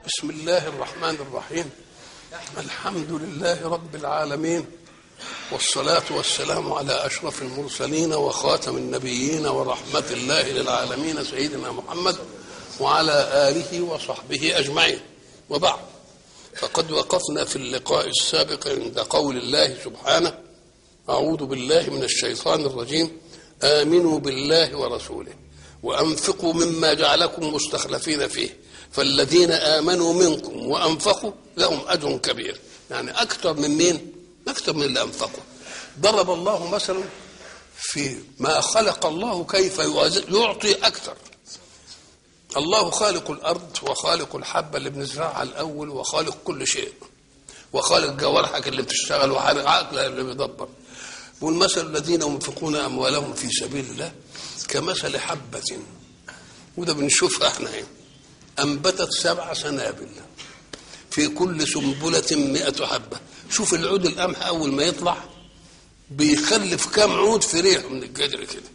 بسم الله الرحمن الرحيم الحمد لله رب العالمين والصلاة والسلام على أشرف المرسلين وخاتم النبيين ورحمة الله للعالمين سيدنا محمد وعلى آله وصحبه أجمعين وبعد فقد وقفنا في اللقاء السابق عند قول الله سبحانه أعوذ بالله من الشيطان الرجيم آمنوا بالله ورسوله وأنفقوا مما جعلكم مستخلفين فيه فالذين آمنوا منكم وأنفقوا لهم أجر كبير يعني أكثر من مين؟ أكثر من اللي أنفقوا ضرب الله مثلا في ما خلق الله كيف يعطي أكثر الله خالق الأرض وخالق الحبة اللي بنزرعها الأول وخالق كل شيء وخالق جوارحك اللي بتشتغل وخالق عقلك اللي بيدبر والمثل الذين ينفقون أموالهم في سبيل الله كمثل حبة وده بنشوفها احنا هنا أنبتت سبع سنابل في كل سنبلة مئة حبة شوف العود القمح أول ما يطلع بيخلف كام عود في ريحه من الجدر كده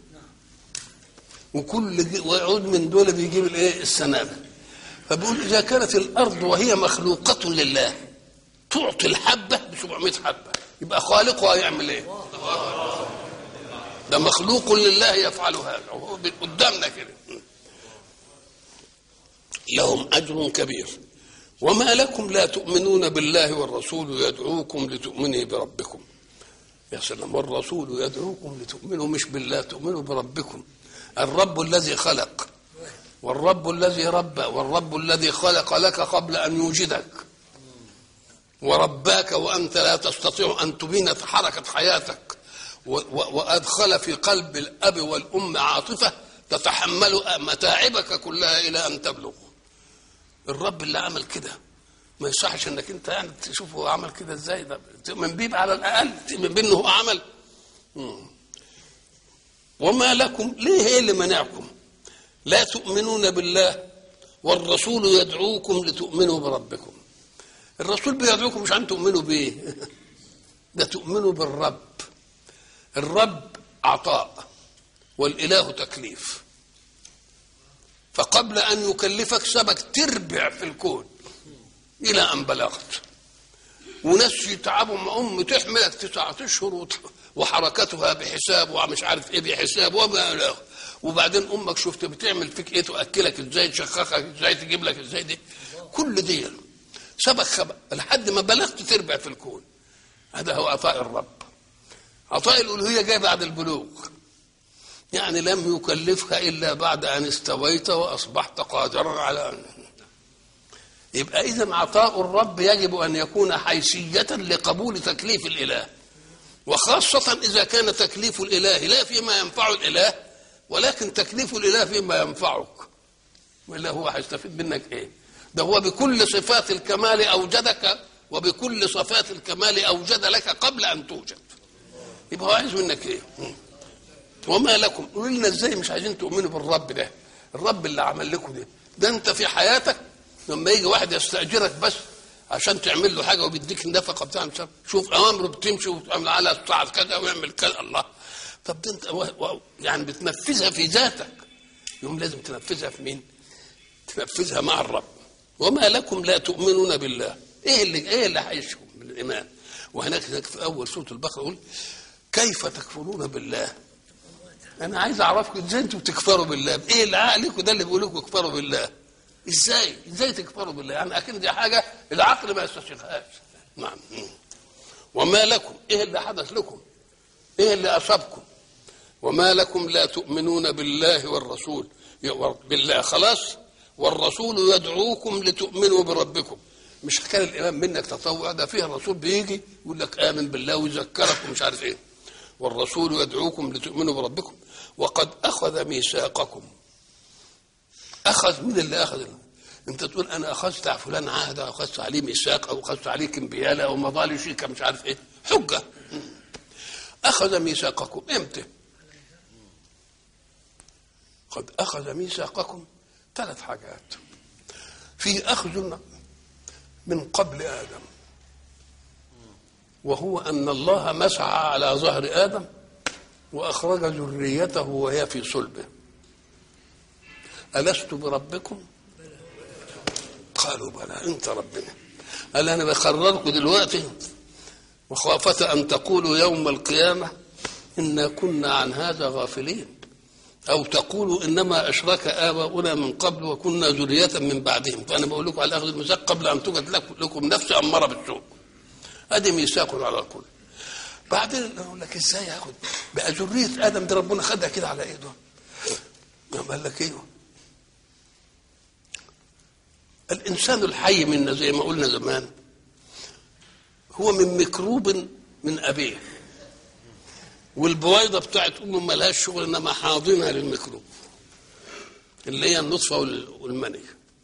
وكل عود من دول بيجيب الايه السنابل فبيقول اذا كانت الارض وهي مخلوقه لله تعطي الحبه ب 700 حبه يبقى خالقها يعمل ايه؟ ده مخلوق لله يفعل هذا وهو قدامنا كده لهم اجر كبير وما لكم لا تؤمنون بالله والرسول يدعوكم لتؤمنوا بربكم يا سلام والرسول يدعوكم لتؤمنوا مش بالله تؤمنوا بربكم الرب الذي خلق والرب الذي ربى والرب الذي خلق لك قبل ان يوجدك ورباك وانت لا تستطيع ان تبين حركه حياتك وادخل في قلب الاب والام عاطفه تتحمل متاعبك كلها الى ان تبلغ الرب اللي عمل كده ما يصحش انك انت يعني تشوف هو عمل كده ازاي ده تؤمن بيه على الاقل تؤمن بيه انه هو عمل مم. وما لكم ليه ايه اللي منعكم لا تؤمنون بالله والرسول يدعوكم لتؤمنوا بربكم الرسول بيدعوكم مش عن تؤمنوا بيه ده تؤمنوا بالرب الرب عطاء والاله تكليف فقبل ان يكلفك سبك تربع في الكون الى ان بلغت وناس يتعبوا مع ام تحملك تسعة اشهر وحركتها بحساب ومش عارف ايه بحساب وما له وبعدين امك شفت بتعمل فيك ايه تاكلك ازاي تشخخك ازاي تجيب لك ازاي دي كل دي سبق خبق لحد ما بلغت تربع في الكون هذا هو عطاء الرب عطاء الالوهيه جاي بعد البلوغ يعني لم يكلفك الا بعد ان استويت واصبحت قادرا على ان يبقى اذا عطاء الرب يجب ان يكون حيثيه لقبول تكليف الاله وخاصة إذا كان تكليف الإله لا فيما ينفع الإله ولكن تكليف الإله فيما ينفعك وإلا هو هيستفيد منك إيه ده هو بكل صفات الكمال أوجدك وبكل صفات الكمال أوجد لك قبل أن توجد يبقى هو عايز منك إيه وما لكم قولوا لنا إزاي مش عايزين تؤمنوا بالرب ده الرب اللي عمل لكم ده ده أنت في حياتك لما يجي واحد يستأجرك بس عشان تعمل له حاجه وبيديك النفقه بتاع مش شوف اوامره بتمشي وتعمل على الساعه كذا ويعمل كذا الله طب ده انت و... و... يعني بتنفذها في ذاتك يوم لازم تنفذها في مين؟ تنفذها مع الرب وما لكم لا تؤمنون بالله ايه اللي ايه اللي هيشكم بالايمان وهناك هناك في اول سوره البقره يقول كيف تكفرون بالله انا عايز اعرفكم ازاي انتم بتكفروا بالله ايه اللي عقلكم ده اللي بيقول لكم اكفروا بالله ازاي ازاي تكفروا بالله يعني اكيد دي حاجه العقل ما يستشيخهاش نعم وما لكم ايه اللي حدث لكم ايه اللي اصابكم وما لكم لا تؤمنون بالله والرسول بالله خلاص والرسول يدعوكم لتؤمنوا بربكم مش كان الامام منك تطوع ده فيه الرسول بيجي يقول لك امن بالله ويذكرك ومش عارف ايه والرسول يدعوكم لتؤمنوا بربكم وقد اخذ ميثاقكم اخذ مين اللي اخذ انت تقول انا اخذت على فلان عهد او اخذت عليه ميثاق او اخذت عليه كمبياله او مضى لي شيكه مش عارف ايه حجه اخذ ميثاقكم امتى قد اخذ ميثاقكم ثلاث حاجات في اخذ من قبل ادم وهو ان الله مسعى على ظهر ادم واخرج ذريته وهي في صلبه ألست بربكم قالوا بلى انت ربنا قال انا بخرركم دلوقتي وخافة ان تقولوا يوم القيامة انا كنا عن هذا غافلين او تقولوا انما اشرك اباؤنا من قبل وكنا ذرية من بعدهم فانا بقول لكم على اخذ الميثاق قبل ان توجد لكم نفس اماره بالسوء ادي ميثاق على الكل بعدين اقول لك ازاي ياخد بقى ذريه ادم دي ربنا خدها كده على ايده قال لك ايوه الانسان الحي منا زي ما قلنا زمان هو من ميكروب من ابيه والبويضه بتاعت امه ملهاش شغل انما حاضنه للميكروب اللي هي النطفه والمني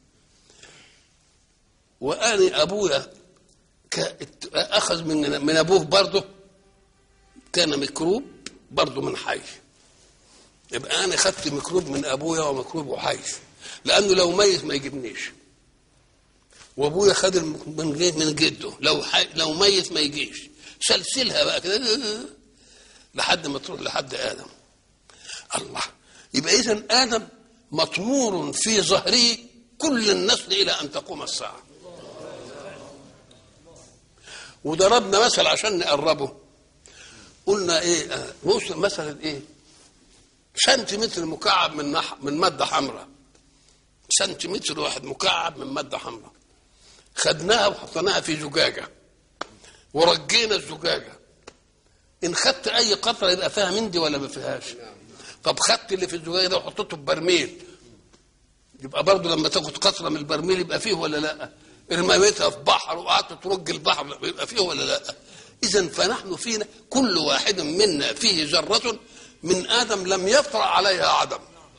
واني ابويا اخذ من من ابوه برضه كان ميكروب برضه من حي يبقى انا خدت ميكروب من ابويا وميكروب حي لانه لو ميت ما يجيبنيش وابويا خد من من جده لو حي لو ميت ما يجيش سلسلها بقى كده لحد ما تروح لحد ادم الله يبقى اذا ادم مطمور في ظهره كل النسل الى ان تقوم الساعه وضربنا مثل عشان نقربه قلنا ايه وصل مثلا ايه سنتيمتر مكعب من نح... من ماده حمراء سنتيمتر واحد مكعب من ماده حمراء خدناها وحطيناها في زجاجه ورجينا الزجاجه ان خدت اي قطره يبقى فيها مندي ولا ما فيهاش طب خدت اللي في الزجاجه ده وحطيته في برميل يبقى برضه لما تاخد قطره من البرميل يبقى فيه ولا لا رميتها في بحر وقعدت ترج البحر يبقى فيه ولا لا اذا فنحن فينا كل واحد منا فيه ذره من ادم لم يطرا عليها عدم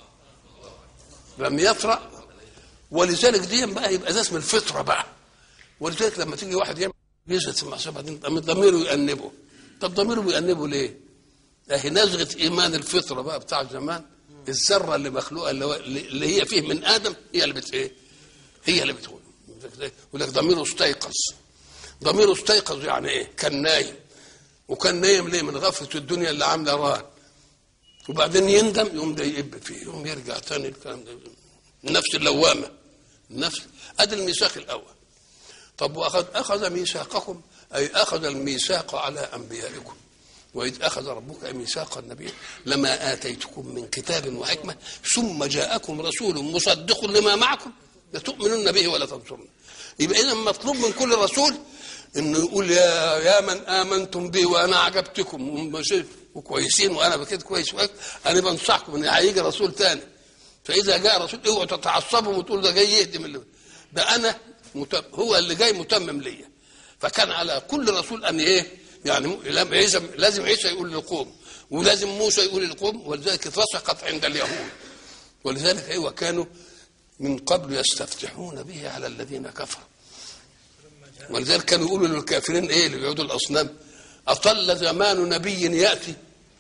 لم يطرا ولذلك دي بقى يبقى ده اسم الفطره بقى ولذلك لما تيجي واحد يعمل يزهد في المعصيه بعدين ضميره يأنبه طب ضميره بيأنبه ليه؟ اهي نزغه ايمان الفطره بقى بتاع زمان الذره اللي مخلوقه اللي, اللي هي فيه من ادم هي اللي بت ايه؟ هي اللي بتقول يقول لك ضميره استيقظ ضميره استيقظ يعني ايه؟ كان نايم وكان نايم ليه؟ من غفله الدنيا اللي عامله ران وبعدين يندم يقوم ده يقب فيه يقوم يرجع تاني الكلام ده النفس اللوامه النفس ادي الميثاق الاول طب واخذ اخذ ميثاقكم اي اخذ الميثاق على انبيائكم واذ اخذ ربك ميثاق النبي لما اتيتكم من كتاب وحكمه ثم جاءكم رسول مصدق لما معكم لتؤمنن به ولا تنصرن يبقى اذا مطلوب من كل رسول انه يقول يا يا من امنتم بي وانا عجبتكم وكويسين وانا بكده كويس انا بنصحكم ان هيجي رسول تاني فاذا جاء رسول اوعوا تتعصبوا وتقولوا ده جاي يهدم اللي ده انا متم هو اللي جاي متمم ليا فكان على كل رسول ان ايه يعني لازم لازم عيسى يقول للقوم ولازم موسى يقول للقوم ولذلك اترسخت عند اليهود ولذلك ايوه كانوا من قبل يستفتحون به على الذين كفروا ولذلك كانوا يقولوا للكافرين ايه اللي بيعبدوا الاصنام اطل زمان نبي ياتي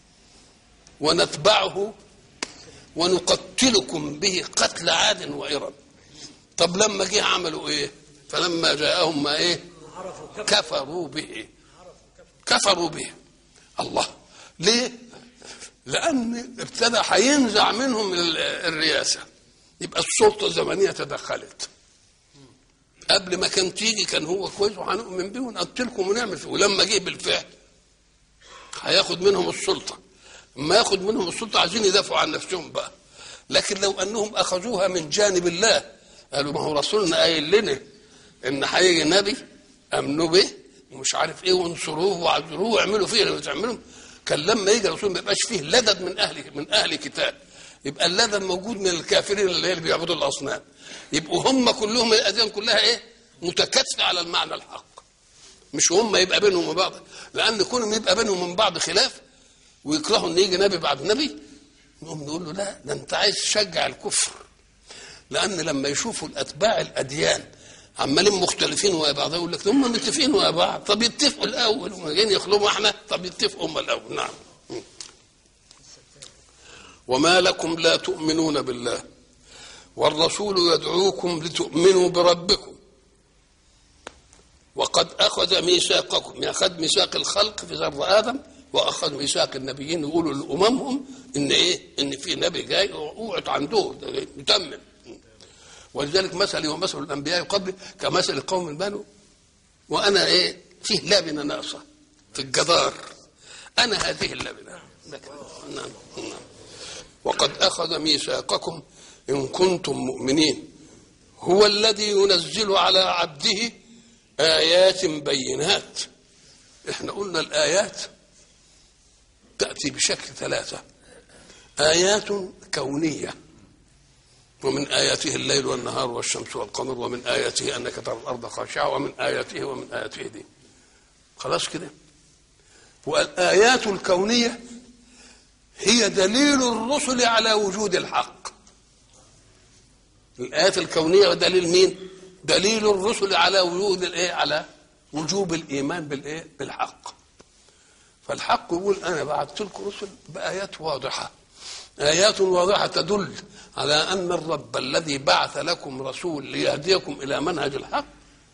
ونتبعه ونقتلكم به قتل عاد وإرم طب لما جه عملوا ايه فلما جاءهم ما ايه كفروا به كفروا به الله ليه لان ابتدى هينزع منهم الرئاسه يبقى السلطه الزمنيه تدخلت قبل ما كان تيجي كان هو كويس وهنؤمن بيه ونقتلكم ونعمل فيه ولما جه بالفعل هياخد منهم السلطه ما ياخد منهم السلطه عايزين يدافعوا عن نفسهم بقى لكن لو انهم اخذوها من جانب الله قالوا ما هو رسولنا قايل لنا ان هيجي نبي امنوا به ومش عارف ايه وانصروه وعذروه واعملوا فيه اللي بتعملوا كان لما يجي رسول ما يبقاش فيه لدد من اهل من اهل كتاب يبقى اللدد موجود من الكافرين اللي, اللي بيعبدوا الاصنام يبقوا هم كلهم الاديان كلها ايه متكاتفه على المعنى الحق مش هم يبقى بينهم وبين بعض لان كونهم يبقى بينهم من بعض خلاف ويكرهوا ان يجي نبي بعد نبي نقوم نقول له لا ده انت عايز تشجع الكفر لان لما يشوفوا الاتباع الاديان عمالين مختلفين ويا بعض يقول لك هم متفقين ويا بعض طب يتفقوا الاول هم جايين يخلوهم احنا طب يتفقوا هم الاول نعم وما لكم لا تؤمنون بالله والرسول يدعوكم لتؤمنوا بربكم وقد اخذ ميثاقكم اخذ ميثاق الخلق في ذر ادم واخذ ميثاق النبيين يقولوا لاممهم ان ايه ان في نبي جاي اوعوا عنده متمم ولذلك مثلي ومثل الانبياء قبلي كمثل قوم بنو وانا ايه فيه لبنه ناقصه في الجدار انا هذه اللبنه لكن نعم نعم وقد اخذ ميثاقكم ان كنتم مؤمنين هو الذي ينزل على عبده ايات بينات احنا قلنا الايات تاتي بشكل ثلاثه ايات كونيه ومن آياته الليل والنهار والشمس والقمر ومن آياته أنك ترى الأرض خاشعة ومن آياته ومن آياته دي خلاص كده والآيات الكونية هي دليل الرسل على وجود الحق الآيات الكونية ودليل مين؟ دليل الرسل على وجود الإيه؟ على وجوب الإيمان بالإيه؟ بالحق فالحق يقول أنا بعثت لكم رسل بآيات واضحة آيات واضحة تدل على أن الرب الذي بعث لكم رسول ليهديكم إلى منهج الحق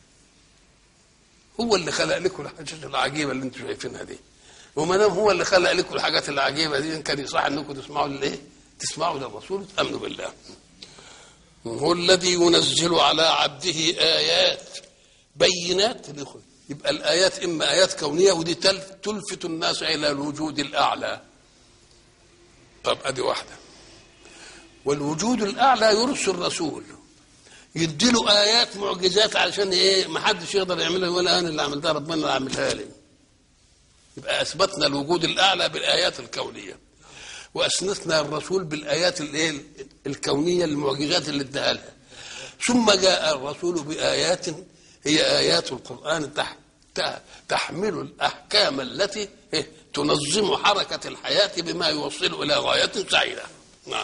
هو اللي خلق لكم الحاجات العجيبة اللي انتم شايفينها دي وما دام هو اللي خلق لكم الحاجات العجيبة دي كان يصح انكم تسمعوا للايه؟ تسمعوا للرسول وتأمنوا بالله هو الذي ينزل على عبده آيات بينات ليخرج يبقى الآيات إما آيات كونية ودي تلفت الناس إلى الوجود الأعلى طب ادي واحده والوجود الاعلى يرسل رسول يديله ايات معجزات علشان ايه ما حدش يقدر يعملها ولا انا اللي عملتها ربنا اللي عملها لي يبقى اثبتنا الوجود الاعلى بالايات الكونيه واسنتنا الرسول بالايات الايه الكونيه المعجزات اللي اداها لها ثم جاء الرسول بايات هي ايات القران تحت تحمل الاحكام التي تنظم حركه الحياه بما يوصل الى غايه سعيده نعم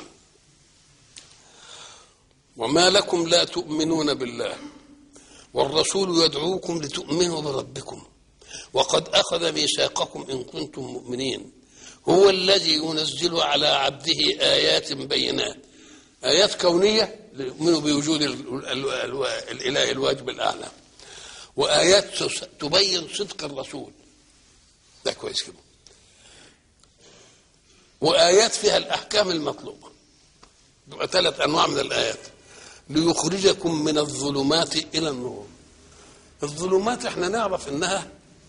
وما لكم لا تؤمنون بالله والرسول يدعوكم لتؤمنوا بربكم وقد اخذ ميثاقكم ان كنتم مؤمنين هو الذي ينزل على عبده ايات بينات ايات كونيه ليؤمنوا بوجود الاله الواجب الاعلى وايات تبين صدق الرسول ده كويس كده وايات فيها الاحكام المطلوبه يبقى ثلاث انواع من الايات ليخرجكم من الظلمات الى النور الظلمات احنا نعرف انها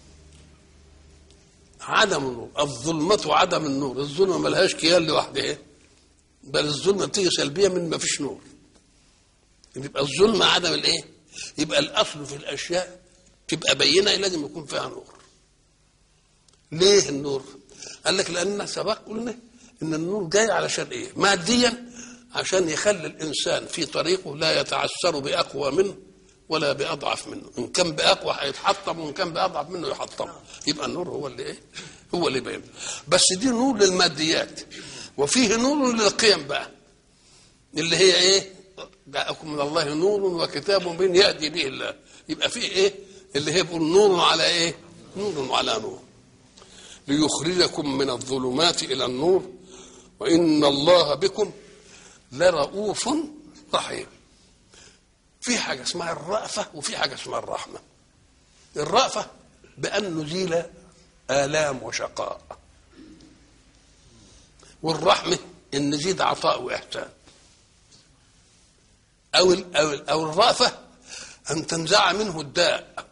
عدم النور الظلمة عدم النور الظلمة ملهاش كيان لوحدها بل الظلمة بتيجي سلبية من ما فيش نور يبقى الظلمة عدم الايه يبقى الاصل في الاشياء تبقى بينه لازم يكون فيها نور ليه النور قال لك لان سبق قلنا ان النور جاي علشان ايه ماديا عشان يخلي الانسان في طريقه لا يتعثر باقوى منه ولا باضعف منه ان كان باقوى هيتحطم وان كان باضعف منه يحطم يبقى النور هو اللي ايه هو اللي بين بس دي نور للماديات وفيه نور للقيم بقى اللي هي ايه جاءكم من الله نور وكتاب مبين يهدي به الله يبقى فيه ايه اللي هي بيقول نور على ايه نور على نور ليخرجكم من الظلمات الى النور وان الله بكم لرؤوف رحيم في حاجه اسمها الرأفه وفي حاجه اسمها الرحمه الرأفه بان نزيل الام وشقاء والرحمه ان نزيد عطاء واحسان او او او الرأفه ان تنزع منه الداء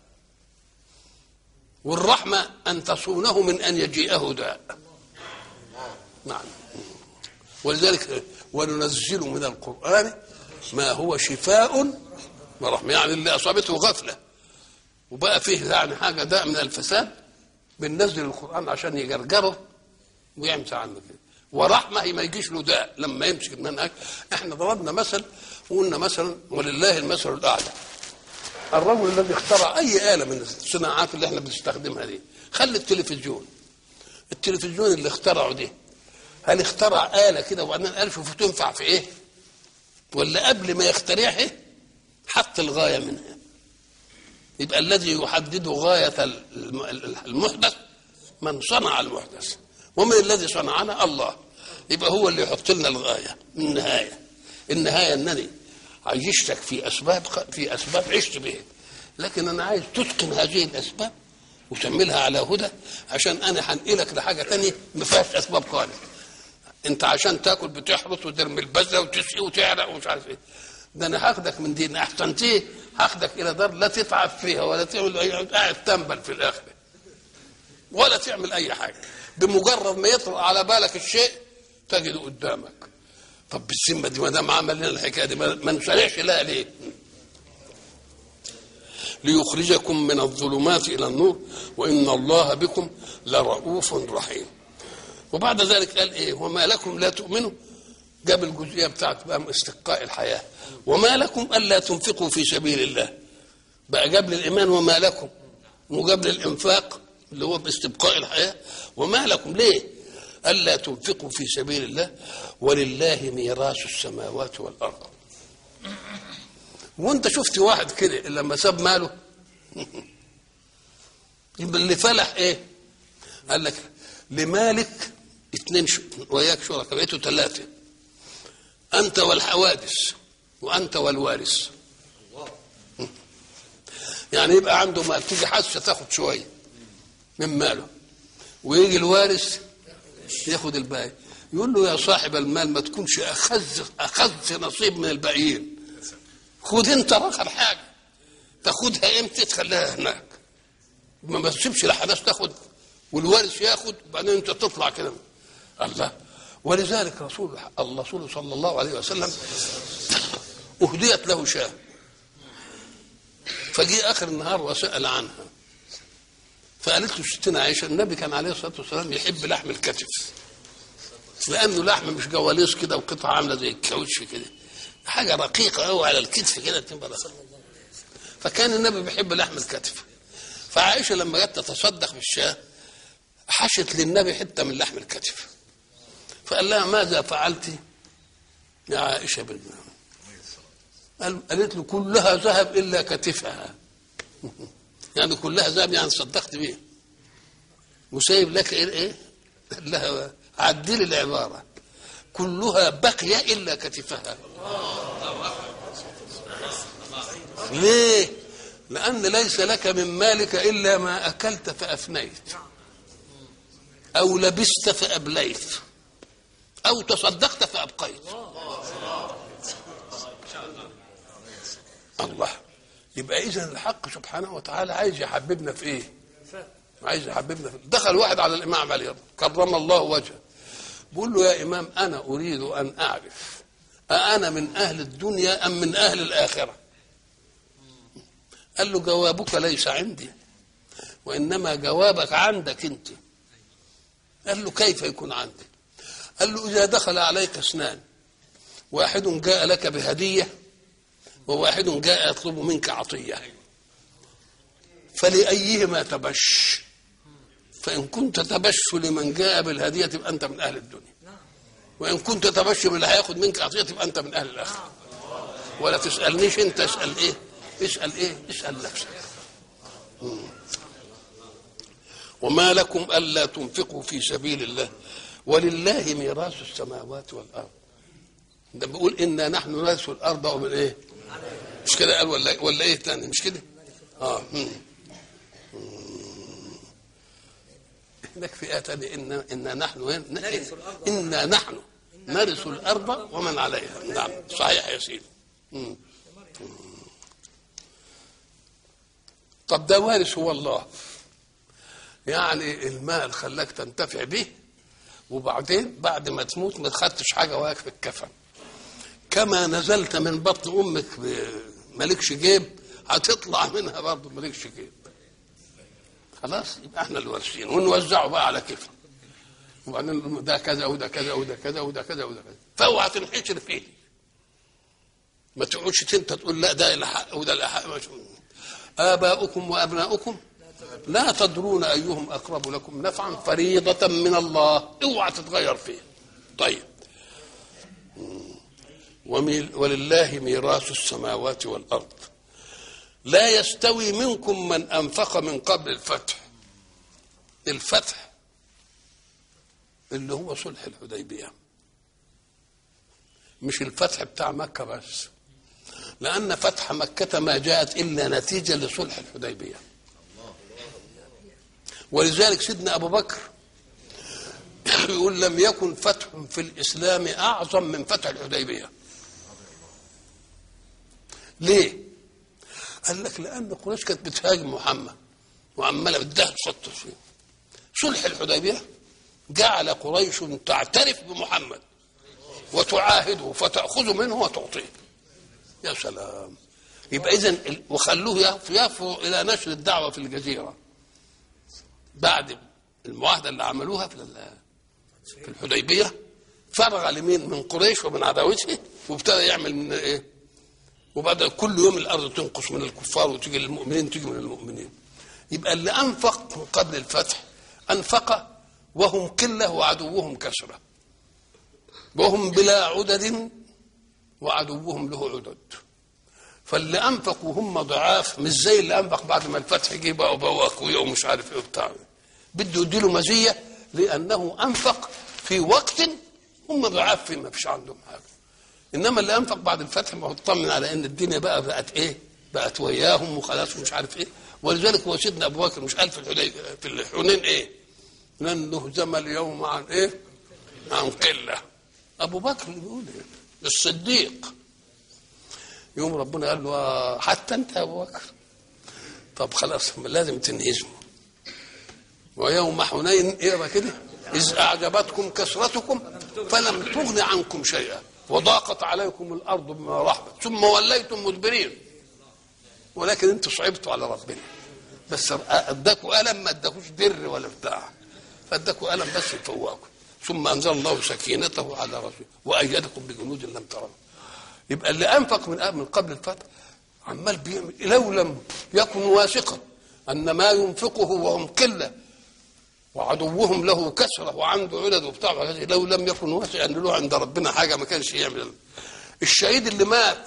والرحمة أن تصونه من أن يجيئه داء نعم ولذلك وننزل من القرآن ما هو شفاء ورحمة يعني اللي أصابته غفلة وبقى فيه يعني حاجة داء من الفساد بننزل القرآن عشان يجرجره ويمسح عنه كده ورحمة ما يجيش له داء لما يمسك المنهج احنا ضربنا مثل وقلنا مثلا ولله المثل الأعلى الرجل الذي اخترع اي اله من الصناعات اللي احنا بنستخدمها دي خلي التلفزيون التلفزيون اللي اخترعه دي هل اخترع اله كده وبعدين قال شوفوا تنفع في ايه ولا قبل ما يخترعها حط الغايه منها يبقى الذي يحدد غايه المحدث من صنع المحدث ومن الذي صنعنا الله يبقى هو اللي يحط لنا الغايه النهايه النهايه انني عيشتك في اسباب في اسباب عشت بها لكن انا عايز تتقن هذه الاسباب وتعملها على هدى عشان انا هنقلك لحاجه تانية ما فيهاش اسباب خالص انت عشان تاكل بتحرس وترمي البذره وتسقي وتعرق ومش عارف ايه ده انا هاخدك من دين احسنتيه هاخدك الى دار لا تتعب فيها ولا تعمل اي قاعد تنبل في الاخره ولا تعمل اي حاجه بمجرد ما يطرق على بالك الشيء تجده قدامك طب بالذمه دي ما دام عمل لنا الحكايه دي ما نسرعش لها ليه؟ ليخرجكم من الظلمات الى النور وان الله بكم لرؤوف رحيم وبعد ذلك قال ايه وما لكم لا تؤمنوا جاب الجزئيه بتاعت بقى استقاء الحياه وما لكم الا تنفقوا في سبيل الله بقى جاب للايمان وما لكم وجاب للانفاق اللي هو باستبقاء الحياه وما لكم ليه الا تنفقوا في سبيل الله ولله ميراث السماوات والارض وانت شفت واحد كده لما ساب ماله يبقى اللي فلح ايه قال لك لمالك اثنين ش... وياك شركاء بقيتوا ثلاثه انت والحوادث وانت والوارث يعني يبقى عنده مال تيجي حادثه تاخد شويه من ماله ويجي الوارث ياخد الباقي يقول له يا صاحب المال ما تكونش اخذ اخذت نصيب من الباقيين خد انت رقم حاجه تاخدها امتى تخليها هناك ما ما تسيبش لحدث تاخد والوارث ياخد وبعدين انت تطلع كده الله ولذلك رسول الرسول صلى الله عليه وسلم اهديت له شاه فجاء اخر النهار وسال عنها فقالت له ستنا عائشه النبي كان عليه الصلاه والسلام يحب لحم الكتف لانه لحم مش جواليس كده وقطعه عامله زي الكاوتش كده حاجه رقيقه قوي على الكتف كده تبقى فكان النبي بيحب لحم الكتف فعائشه لما جت تتصدق بالشاه حشت للنبي حته من لحم الكتف فقال لها ماذا فعلت يا عائشه بن قال قالت له كلها ذهب الا كتفها يعني كلها ذهب يعني صدقت بيه وسايب لك ايه ايه قال لها عدل العباره كلها بقي الا كتفها ليه لان ليس لك من مالك الا ما اكلت فافنيت او لبست فابليت او تصدقت فابقيت الله يبقى اذا الحق سبحانه وتعالى عايز يحببنا في ايه عايز يحببنا في دخل واحد على الامام علي كرم الله وجهه بيقول له يا امام انا اريد ان اعرف أأنا من أهل الدنيا أم من أهل الآخرة قال له جوابك ليس عندي وإنما جوابك عندك أنت قال له كيف يكون عندي قال له إذا دخل عليك اثنان واحد جاء لك بهدية وواحد جاء يطلب منك عطية فلأيهما تبش فإن كنت تبش لمن جاء بالهدية تبقى أنت من أهل الدنيا وإن كنت تبش من اللي هياخد منك عطية تبقى أنت من أهل الآخرة ولا تسألنيش أنت اسأل إيه اسأل إيه اسأل نفسك وما لكم ألا تنفقوا في سبيل الله ولله ميراث السماوات والأرض ده بيقول إنا نحن نرث الأرض ومن إيه مش كده قال ولا ولا إيه تاني مش كده آه مم. هناك في آية تانية إن إن نحن إنا نحن نرث الأرض ومن عليها نعم صحيح يا سيدي مم. طب ده وارث هو الله يعني المال خلاك تنتفع به وبعدين بعد ما تموت ما خدتش حاجه وياك في الكفن كما نزلت من بطن امك مالكش جيب هتطلع منها برضه مالكش جيب خلاص يبقى احنا اللي وارثين ونوزعه بقى على كيفك وبعدين ده كذا وده كذا وده كذا وده كذا وده كذا فاوعى تنحشر فيه ما تقعدش انت تقول لا ده الحق وده الحق آباؤكم وأبناؤكم لا تدرون أيهم أقرب لكم نفعا فريضة من الله اوعى تتغير فيه طيب ولله ميراث السماوات والأرض لا يستوي منكم من أنفق من قبل الفتح الفتح اللي هو صلح الحديبية مش الفتح بتاع مكة بس لأن فتح مكة ما جاءت إلا نتيجة لصلح الحديبية ولذلك سيدنا أبو بكر يقول لم يكن فتح في الإسلام أعظم من فتح الحديبية ليه؟ قال لك لان قريش كانت بتهاجم محمد وعماله بدها تخطط فيه صلح الحديبيه جعل قريش تعترف بمحمد وتعاهده فتأخذ منه وتعطيه يا سلام يبقى إذا وخلوه يف- يفرغ إلى نشر الدعوة في الجزيرة بعد المعاهدة اللي عملوها في ال- في الحديبية فرغ لمين من قريش ومن عداوته وابتدى يعمل من ايه وبعد كل يوم الارض تنقص من الكفار وتيجي للمؤمنين تيجي من المؤمنين يبقى اللي انفق من قبل الفتح انفق وهم قله وعدوهم كثره وهم بلا عدد وعدوهم له عدد فاللي انفق وهم ضعاف مش زي اللي انفق بعد ما الفتح جه بقى وبقوا اقوياء ومش عارف ايه وبتاع بده يديله مزيه لانه انفق في وقت هم ضعاف فيه ما فيش عندهم حاجه انما اللي انفق بعد الفتح ما هو اطمن على ان الدنيا بقى بقت ايه بقت وياهم وخلاص ومش عارف ايه ولذلك هو سيدنا ابو بكر مش قال في الحدي في الحنين ايه لن نهزم اليوم عن ايه عن قله ابو بكر اللي بيقول ايه الصديق يوم ربنا قال له آه، حتى انت يا ابو بكر طب خلاص لازم تنهزموا ويوم حنين اقرا كده اذ اعجبتكم كثرتكم فلم تغن عنكم شيئا وضاقت عليكم الارض بما رحبت ثم وليتم مدبرين ولكن انتم صعبتوا على ربنا بس اداكوا الم ما اداكوش در ولا بتاع فاداكوا الم بس يفوقكم ثم انزل الله سكينته على رسوله وايدكم بجنود لم تروا يبقى اللي انفق من من قبل الفتح عمال بيعمل لو لم يكن واثقا ان ما ينفقه وهم قله وعدوهم له كثره وعنده عدد وبتاع وهذه لو لم يكن واثقا ان له عند ربنا حاجه ما كانش يعمل الشهيد اللي مات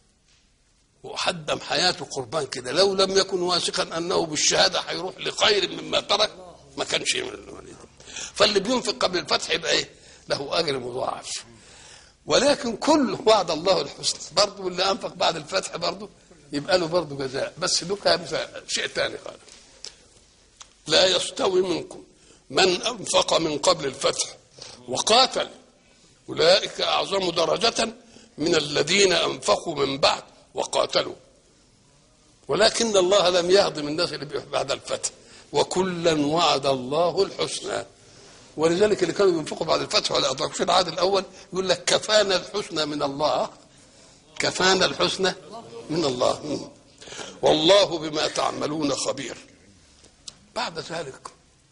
وحدم حياته قربان كده لو لم يكن واثقا انه بالشهاده هيروح لخير مما ترك ما كانش يعمل العمليه دي فاللي بينفق قبل الفتح يبقى ايه؟ له اجر مضاعف ولكن كل وعد الله الحسنى برضه واللي انفق بعد الفتح برضه يبقى له برضه جزاء بس له كام شيء ثاني خالص لا يستوي منكم من انفق من قبل الفتح وقاتل اولئك اعظم درجه من الذين انفقوا من بعد وقاتلوا ولكن الله لم يهضم الناس اللي بيحب بعد الفتح وكلا وعد الله الحسنى ولذلك اللي كانوا بينفقوا بعد الفتح ولا أدركوش العهد الأول يقول لك كفانا الحسنى من الله كفانا الحسنى من الله مم. والله بما تعملون خبير بعد ذلك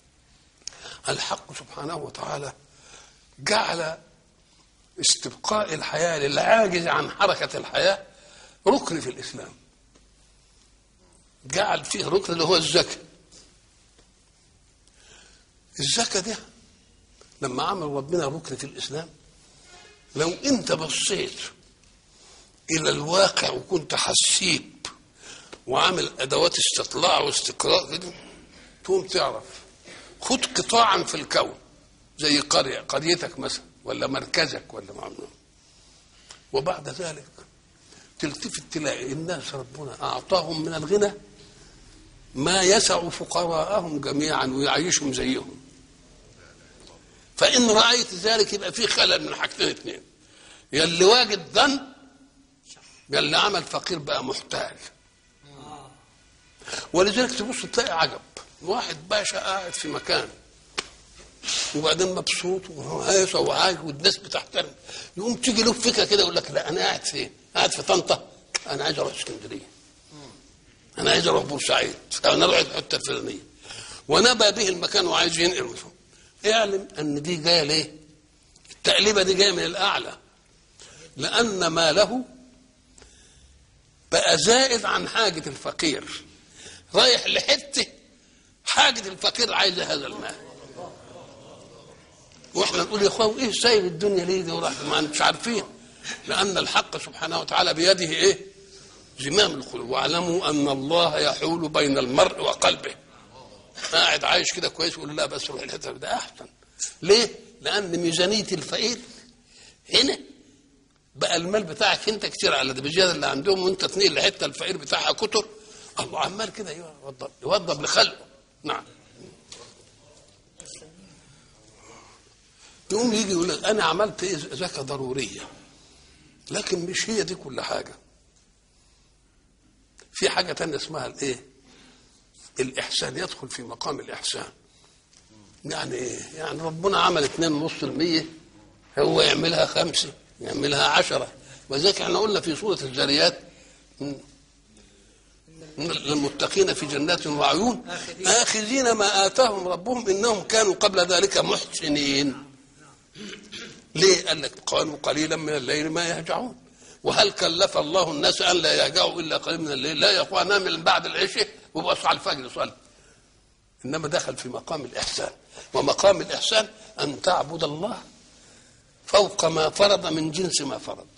الحق سبحانه وتعالى جعل استبقاء الحياة للعاجز عن حركة الحياة ركن في الإسلام جعل فيه ركن اللي هو الزكاة الزكاة دي لما عمل ربنا ركن في الإسلام لو أنت بصيت إلى الواقع وكنت حسيب وعامل أدوات استطلاع واستقراء كده تقوم تعرف خد قطاعا في الكون زي قرية قريتك مثلا ولا مركزك ولا معمول وبعد ذلك تلتفت تلاقي الناس ربنا أعطاهم من الغنى ما يسع فقراءهم جميعا ويعيشهم زيهم فإن رأيت ذلك يبقى في خلل من حاجتين اثنين يا اللي واجد ظن يا اللي عمل فقير بقى محتاج ولذلك تبص تلاقي عجب واحد باشا قاعد في مكان وبعدين مبسوط وهيصة وعايش والناس بتحترم يقوم تيجي له فكره كده يقول لك لا انا قاعد فين؟ قاعد في طنطا انا عايز اروح اسكندريه انا عايز اروح بورسعيد انا اروح الحته الفلانيه ونبى به المكان وعايز ينقل مثلا اعلم ان دي جايه ليه؟ التقليبه دي جايه من الاعلى لان ماله بقى زائد عن حاجه الفقير رايح لحته حاجه الفقير عايزه هذا المال واحنا نقول يا اخوان ايه سايب الدنيا ليه دي وراح ما مش عارفين لان الحق سبحانه وتعالى بيده ايه زمام القلوب واعلموا ان الله يحول بين المرء وقلبه قاعد عايش كده كويس يقول لا بس روح الحته ده احسن ليه لان ميزانيه الفقير هنا بقى المال بتاعك انت كتير على ده بزياده اللي عندهم وانت تنقل الحته الفقير بتاعها كتر الله عمال كده يوضب يوضب لخلقه نعم يقوم يجي يقول لك انا عملت ايه زكاه ضروريه لكن مش هي دي كل حاجه في حاجه تانية اسمها الايه الاحسان يدخل في مقام الاحسان يعني ايه يعني ربنا عمل اتنين ونص المية هو يعملها خمسة يعملها عشرة وذلك احنا قلنا في سورة الذريات للمتقين في جنات وعيون آخذين ما آتاهم ربهم إنهم كانوا قبل ذلك محسنين ليه قال لك قالوا قليلا من الليل ما يهجعون وهل كلف الله الناس ان لا يهجعوا الا قليلا من الليل لا يا اخوان نام من بعد العشاء وبقى على الفجر صلي انما دخل في مقام الاحسان ومقام الاحسان ان تعبد الله فوق ما فرض من جنس ما فرض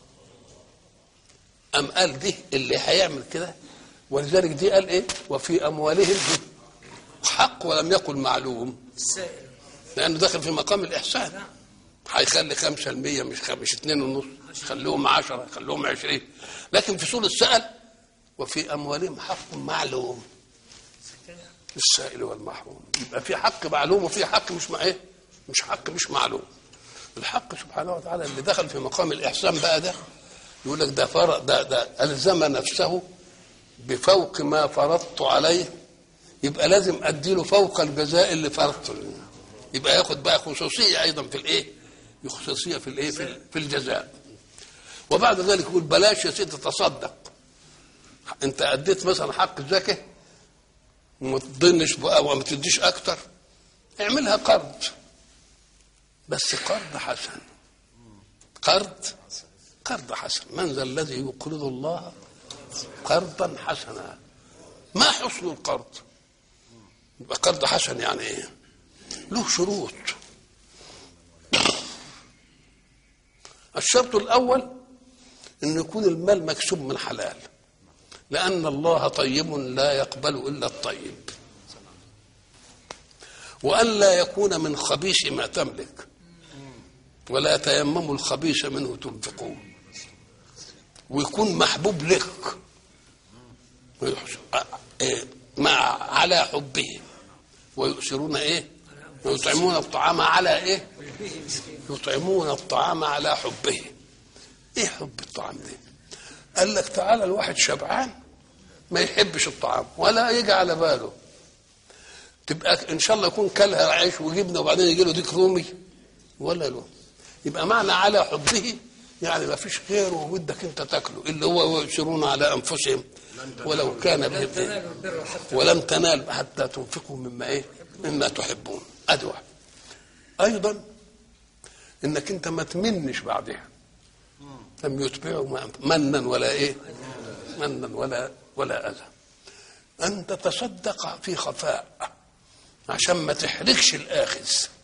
ام قال دي اللي هيعمل كده ولذلك دي قال ايه وفي اموالهم حق ولم يقل معلوم السائل لانه داخل في مقام الاحسان هيخلي 5% مش خ- مش 2 ونص خليهم 10 خليهم 20 لكن في سوره سأل وفي اموالهم حق معلوم للسائل والمحروم يبقى في حق معلوم وفي حق مش مع ايه مش حق مش معلوم الحق سبحانه وتعالى اللي دخل في مقام الاحسان بقى ده يقول لك ده فرق ده ده الزم نفسه بفوق ما فرضت عليه يبقى لازم اديله فوق الجزاء اللي فرضته يبقى ياخد بقى خصوصيه ايضا في الايه خصوصيه في الايه في, في الجزاء وبعد ذلك يقول بلاش يا سيدي تصدق انت اديت مثلا حق الزكاه وما تضنش بقى وما تديش اكتر اعملها قرض بس قرض حسن قرض قرض حسن من ذا الذي يقرض الله قرضا حسنا ما حسن القرض يبقى قرض حسن يعني ايه له شروط الشرط الاول ان يكون المال مكسوب من حلال لان الله طيب لا يقبل الا الطيب وان لا يكون من خبيث ما تملك ولا تيمموا الخبيث منه تنفقون ويكون محبوب لك ويحس- إيه، مع على حبه ويؤثرون ايه ويطعمون الطعام على ايه يطعمون الطعام على حبه ايه حب الطعام ده قال لك تعالى الواحد شبعان ما يحبش الطعام ولا يجي على باله تبقى ان شاء الله يكون كلها عيش وجبنه وبعدين يجي له ديك رومي ولا له يبقى معنى على حبه يعني ما فيش غيره ودك انت تاكله اللي هو ويؤثرون على انفسهم ولو كان بهم إيه؟ تنالوا البر حتى ولم تنال حتى تنفقوا مما ايه مما تحبون ادي واحد ايضا انك انت ما تمنش بعدها لم يتبعوا ما- منا ولا ايه منا ولا ولا اذى ان تتصدق في خفاء عشان ما تحرجش الاخذ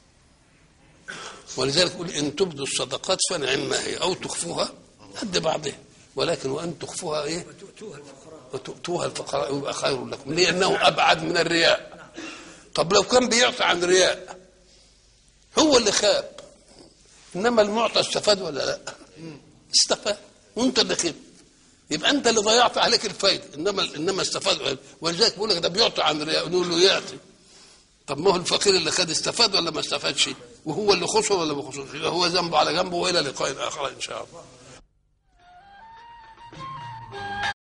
ولذلك يقول ان تبدوا الصدقات فنعم ما هي او تخفوها قد بعضها ولكن وان تخفوها ايه وتؤتوها الفقراء وتؤتوها الفقراء يبقى خير لكم لانه ابعد من الرياء طب لو كان بيعطي عن رياء هو اللي خاب انما المعطى استفاد ولا لا استفاد وانت اللي خاب يبقى انت اللي ضيعت عليك الفايده انما انما استفاد ولذلك بيقول لك ده بيعطي عن رياء نقول له يعطي طب ما هو الفقير اللي خد استفاد ولا ما استفادش وهو اللي خسر ولا ما خسرش يبقى هو ذنبه على جنبه والى لقاء اخر ان شاء الله